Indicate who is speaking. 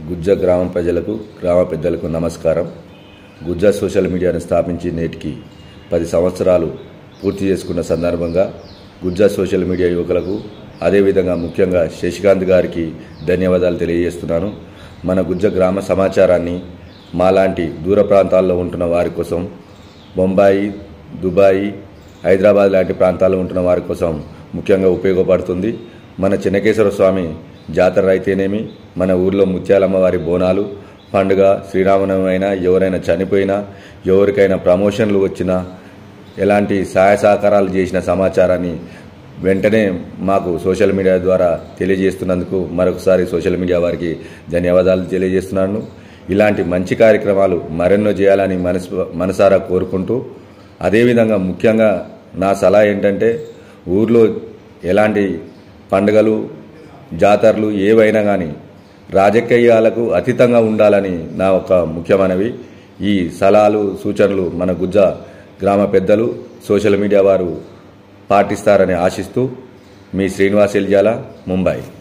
Speaker 1: గుజ్జ గ్రామ ప్రజలకు గ్రామ పెద్దలకు నమస్కారం గుజ్జ సోషల్ మీడియాను స్థాపించి నేటికి పది సంవత్సరాలు పూర్తి చేసుకున్న సందర్భంగా గుజ్జ సోషల్ మీడియా యువకులకు అదేవిధంగా ముఖ్యంగా శశికాంత్ గారికి ధన్యవాదాలు తెలియజేస్తున్నాను మన గుజ్జ గ్రామ సమాచారాన్ని మాలాంటి దూర ప్రాంతాల్లో ఉంటున్న వారి కోసం బొంబాయి దుబాయి హైదరాబాద్ లాంటి ప్రాంతాల్లో ఉంటున్న వారి కోసం ముఖ్యంగా ఉపయోగపడుతుంది మన చిన్నకేశ్వర స్వామి జాతర అయితేనేమి మన ఊర్లో ముత్యాలమ్మ వారి బోనాలు పండుగ శ్రీరామనవమి అయినా ఎవరైనా చనిపోయినా ఎవరికైనా ప్రమోషన్లు వచ్చినా ఎలాంటి సహాయ సహకారాలు చేసిన సమాచారాన్ని వెంటనే మాకు సోషల్ మీడియా ద్వారా తెలియజేస్తున్నందుకు మరొకసారి సోషల్ మీడియా వారికి ధన్యవాదాలు తెలియజేస్తున్నాను ఇలాంటి మంచి కార్యక్రమాలు మరెన్నో చేయాలని మనసు మనసారా కోరుకుంటూ అదేవిధంగా ముఖ్యంగా నా సలహా ఏంటంటే ఊర్లో ఎలాంటి పండుగలు జాతరలు ఏవైనా కానీ రాజకీయాలకు అతీతంగా ఉండాలని నా ఒక ముఖ్యమైనవి ఈ సలహాలు సూచనలు మన గుజ్జ గ్రామ పెద్దలు సోషల్ మీడియా వారు పాటిస్తారని ఆశిస్తూ మీ శ్రీనివాస్ ఎల్జాల ముంబై